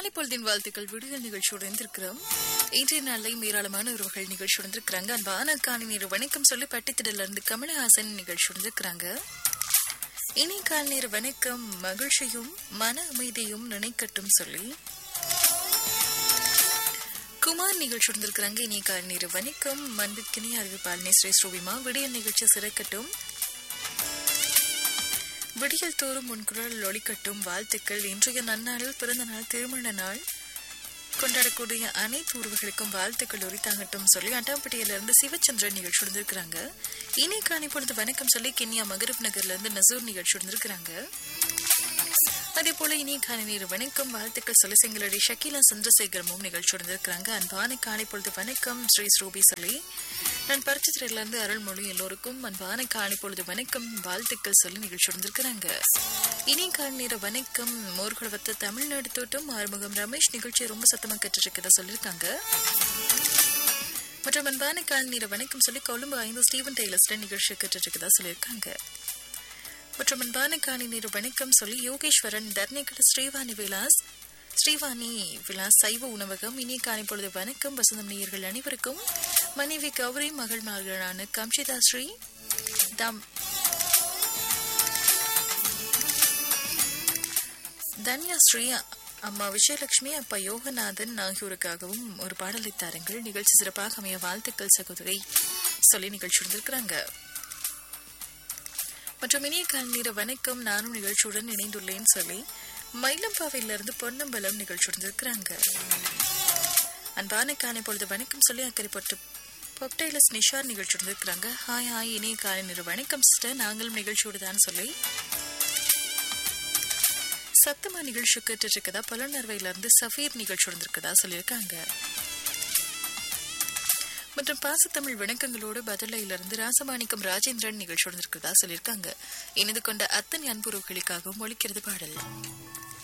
காலை பொழுதின் வாழ்த்துக்கள் விடுதல் நிகழ்ச்சியோடு இருந்திருக்கிறோம் இன்றைய நாளில் ஏராளமான உறவுகள் நிகழ்ச்சியோடு இருந்திருக்கிறாங்க அன்பான காணி நேர வணக்கம் சொல்லி பட்டித்திடல இருந்து கமலஹாசன் நிகழ்ச்சியோடு இருந்திருக்கிறாங்க இனி கால் நேர வணக்கம் மகிழ்ச்சியும் மன அமைதியும் நினைக்கட்டும் சொல்லி குமார் நிகழ்ச்சி இருந்திருக்கிறாங்க இனி கால் நேர வணக்கம் மண்பிற்கினி அறிவிப்பாளினி ஸ்ரீ ஸ்ரூபிமா விடியல் நிகழ்ச்சி சிறக்கட்டும் விடியல் தோறும் முன்குரல் ஒளிக்கட்டும் வாழ்த்துக்கள் இன்றைய நன்னாளில் பிறந்த நாள் திருமண நாள் கொண்டாடக்கூடிய அனைத்து உறவுகளுக்கும் வாழ்த்துக்கள் உரித்தாங்கட்டும் சொல்லி அட்டாம்பட்டியிலிருந்து சிவச்சந்திரன் நிகழ்ச்சி இருந்திருக்கிறாங்க இனி காணி பொழுது வணக்கம் சொல்லி கென்யா மகரப் நகர்ல இருந்து நசூர் நிகழ்ச்சி இருந்திருக்கிறாங்க அதே போல இனி காலை நேர வணக்கம் வாழ்த்துக்கள் சொல்லி செங்களடி ஷக்கீலா சந்திரசேகரமும் நிகழ்ச்சி இருந்திருக்கிறாங்க அன்பான காலை பொழுது வணக்கம் ஸ்ரீ ஸ்ரூபி சொல்லி நான் பரிச்சத்திரில இருந்து அருள்மொழி எல்லோருக்கும் அன்பான காலை பொழுது வணக்கம் வாழ்த்துக்கள் சொல்லி நிகழ்ச்சி இருந்திருக்கிறாங்க இனி காலை நேர வணக்கம் மோர்குளவத்த தமிழ்நாடு தோட்டம் ஆறுமுகம் ரமேஷ் நிகழ்ச்சி ரொம்ப சத்தமா கற்றுருக்கதா சொல்லியிருக்காங்க மற்றும் அன்பான காலை நேர வணக்கம் சொல்லி கொழும்பு ஐந்து ஸ்டீவன் டெய்லர்ஸ்டன் நிகழ்ச்சி கற்றுருக்கதா சொல்லியிருக்காங்க மற்றும் அன்பான காணி நேரு வணக்கம் சொல்லி யோகேஸ்வரன் தர்ணிகட ஸ்ரீவாணி விலாஸ் ஸ்ரீவாணி விலாஸ் சைவ உணவகம் இனிய காணி பொழுது வணக்கம் வசந்தம் நேயர்கள் அனைவருக்கும் மனைவி கௌரி மகள் மகளான கம்ஷிதா ஸ்ரீ தம் தன்யா ஸ்ரீ அம்மா விஜயலட்சுமி அப்பா யோகநாதன் ஆகியோருக்காகவும் ஒரு பாடலை தாருங்கள் நிகழ்ச்சி சிறப்பாக அமைய வாழ்த்துக்கள் சகோதரி சொல்லி நிகழ்ச்சி இருந்திருக்கிறாங்க மற்றும் இனிய காலநீர வணக்கம் நானும் நிகழ்ச்சியுடன் இணைந்துள்ளேன் சொல்லி மயிலம்பாவையிலிருந்து பொன்னம்பலம் நிகழ்ச்சியுடன் இருக்கிறாங்க அன்பான காலை பொழுது வணக்கம் சொல்லி அக்கறைப்பட்டு பொப்டைலஸ் நிஷார் நிகழ்ச்சியுடன் இருக்கிறாங்க ஹாய் ஹாய் இனிய காலை நேர வணக்கம் சிஸ்டர் நாங்களும் நிகழ்ச்சியோடு தான் சொல்லி சத்தமா நிகழ்ச்சி கேட்டு இருக்கதா புலனர்வையிலிருந்து சஃபீர் நிகழ்ச்சியுடன் இருக்கதா சொல்லியிருக்காங்க மற்றும் பாசத்தமிழ் வணக்கங்களோடு பதிலையிலிருந்து ராசமாணிக்கம் ராஜேந்திரன் நிகழ்ச்சியுடன் இருக்கிறதா சொல்லியிருக்காங்க இணைந்து கொண்ட அத்தனை அன்புறவுகளுக்காகவும் ஒழிக்கிறது பாடல்